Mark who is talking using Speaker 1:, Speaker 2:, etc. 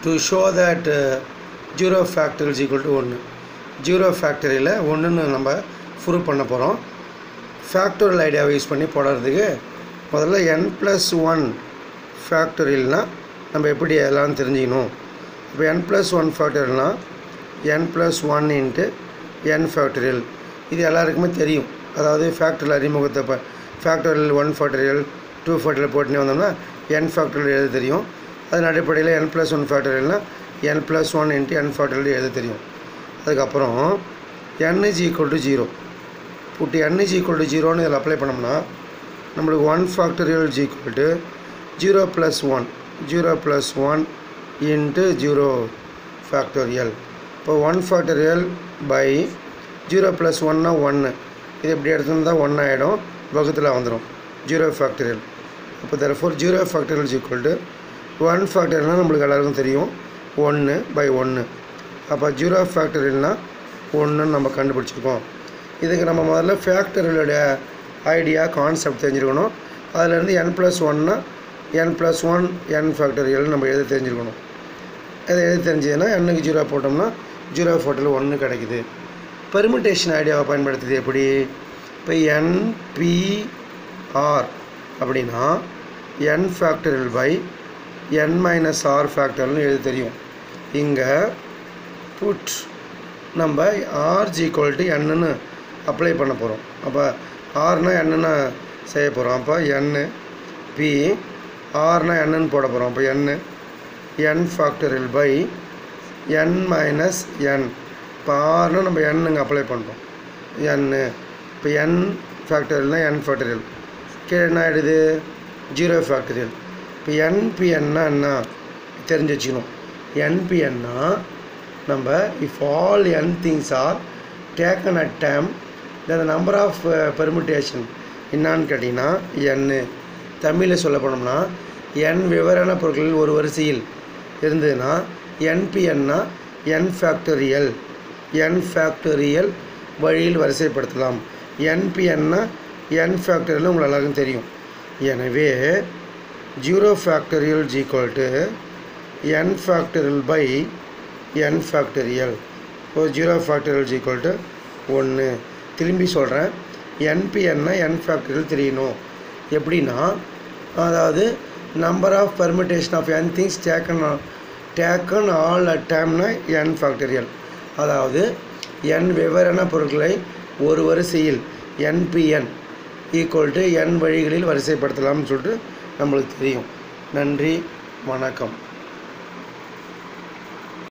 Speaker 1: to show that zero factor is equal to ஒன்று zero ஃபேக்டரியில் ஒன்றுன்னு நம்ம ப்ரூவ் பண்ண போகிறோம் ஃபேக்டோரியல் ஐடியாவை யூஸ் பண்ணி போடுறதுக்கு முதல்ல என் ப்ளஸ் ஒன் ஃபேக்டரியல்னால் நம்ம எப்படி எல்லாம் தெரிஞ்சுக்கணும் இப்போ என் ப்ளஸ் ஒன் ஃபேக்டரியல்னால் N plus one into N factorial இது எல்லாருக்குமே தெரியும் அதாவது ஃபேக்டரியல் அறிமுகத்தை இப்போ factorial one factorial two factorial போட்டுனே வந்தோம்னா என் ஃபேக்டரியல் எழுத தெரியும் அதன் அடிப்படையில் என் ப்ளஸ் ஒன் ஃபேக்டரியல்னால் N plus one into N factorial எழுத தெரியும் அதுக்கப்புறம் n is equal to zero put n is equal to ஜீரோன்னு இதில் அப்ளை பண்ணோம்னா நம்மளுக்கு one factorial is equal to zero plus one zero plus one into zero factorial இப்போ one factorial by zero plus ஒன்னா ஒன்று இது இப்படி எடுத்துருந்தா ஒன்று ஆகிடும் வகுத்தில் வந்துடும் ஜீரோ ஃபேக்டரியல் அப்போ தர for zero factorial is equal to one ஃபேக்டரியல்னால் நம்மளுக்கு எல்லாருக்கும் தெரியும் ஒன்று பை ஒன்று அப்போ ஜீரோ ஃபேக்டரியல்னால் ஒன்றுன்னு நம்ம கண்டுபிடிச்சிருக்கோம் இதுக்கு நம்ம முதல்ல ஃபேக்டரியலுடைய ஐடியா கான்செப்ட் தெரிஞ்சிருக்கணும் அதிலேருந்து என் ப்ளஸ் ஒன்னா N plus one N factorial நம்ம எழுத தெரிஞ்சிருக்கணும் அதை எழுத தெரிஞ்சதுன்னா எண்ணுக்கு ஜீரோ போட்டோம்னா ஜீரோ ஃபோட்டோவில் ஒன்று கிடைக்குது பெர்மிட்டேஷன் ஐடியாவை பயன்படுத்துது எப்படி இப்போ என்பிஆர் அப்படின்னா N factorial by N minus R ஃபேக்டர்னு எழுத தெரியும் இங்கே புட் நம்ம ஆர்ஜி ஈக்குவல் டு என்னன்னு அப்ளை பண்ண போகிறோம் அப்போ ஆர்னா என்னன்னு செய்ய போகிறோம் அப்போ என்னு பி ஆர்னா என்னன்னு போட போகிறோம் அப்போ என்னு N factorial by N minus N இப்போ ஆர்னா நம்ம எண்ணுங்க அப்ளை பண்ணுறோம் என்னு இப்போ என் ஃபேக்டரியல்னால் என் ஃபேக்டரியல் கீழே என்ன ஆகிடுது ஜீரோ ஃபேக்டரியல் இப்போ என்பிஎன்னா என்ன தெரிஞ்சு வச்சுக்கணும் என்பிஎன்னா நம்ம if all N things are taken at time the number of permutation என்னான்னு கேட்டிங்கன்னா என்னு தமிழில் சொல்ல போனோம்னா என் விவரண பொருட்களில் ஒரு வரிசையில் இருந்ததுன்னா என்பிஎன்னா என் ஃபேக்டரியல் என் ஃபேக்டரியல் வழியில் வரிசைப்படுத்தலாம் என்பிஎன்னா என் ஃபேக்டரியல் உங்களுக்கு எல்லாருக்கும் தெரியும் எனவே zero factorial equal to N factorial by N factorial இப்போ ஜீரோ ஃபேக்டரியல் ஈக்குவல் டு ஒன்று திரும்பி சொல்கிறேன் என்பிஎன்னா என் ஃபேக்டரியல் தெரியணும் எப்படின்னா அதாவது number of permutation of N things taken taken all at டைம்னா என் ஃபேக்டரியல் அதாவது என் விவரண பொருட்களை ஒரு வரிசையில் என்பிஎன் ஈக்குவல் டு என் வழிகளில் வரிசைப்படுத்தலாம்னு சொல்லிட்டு நம்மளுக்கு தெரியும் நன்றி வணக்கம்